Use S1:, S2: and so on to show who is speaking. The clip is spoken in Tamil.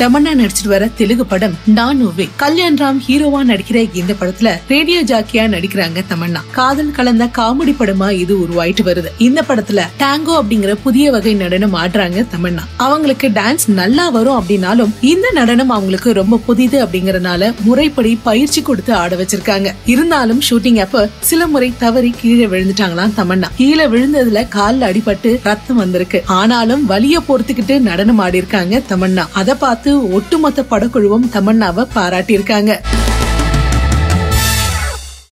S1: தமன்னா நடிச்சிட்டு வர தெலுங்கு படம் நானுவே கல்யாண் ராம் ஹீரோவா நடிக்கிற இந்த படத்துல ரேடியோ ஜாக்கியா நடிக்கிறாங்க தமன்னா காதல் கலந்த காமெடி படமா இது உருவாயிட்டு வருது இந்த படத்துல டாங்கோ அப்படிங்கிற புதிய வகை நடனம் ஆடுறாங்க தமன்னா அவங்களுக்கு டான்ஸ் நல்லா வரும் அப்படின்னாலும் இந்த நடனம் அவங்களுக்கு ரொம்ப புதிது அப்படிங்கறதுனால முறைப்படி பயிற்சி கொடுத்து ஆட வச்சிருக்காங்க இருந்தாலும் ஷூட்டிங் அப்ப சில முறை தவறி கீழே விழுந்துட்டாங்களாம் தமன்னா கீழே விழுந்ததுல கால்ல அடிபட்டு ரத்தம் வந்திருக்கு ஆனாலும் வலிய பொறுத்துக்கிட்டு நடனம் ஆடி இருக்காங்க தமன்னா அத பார்த்து ஒட்டுமொத்த படக்குழுவும் தமன்னாவை பாராட்டி இருக்காங்க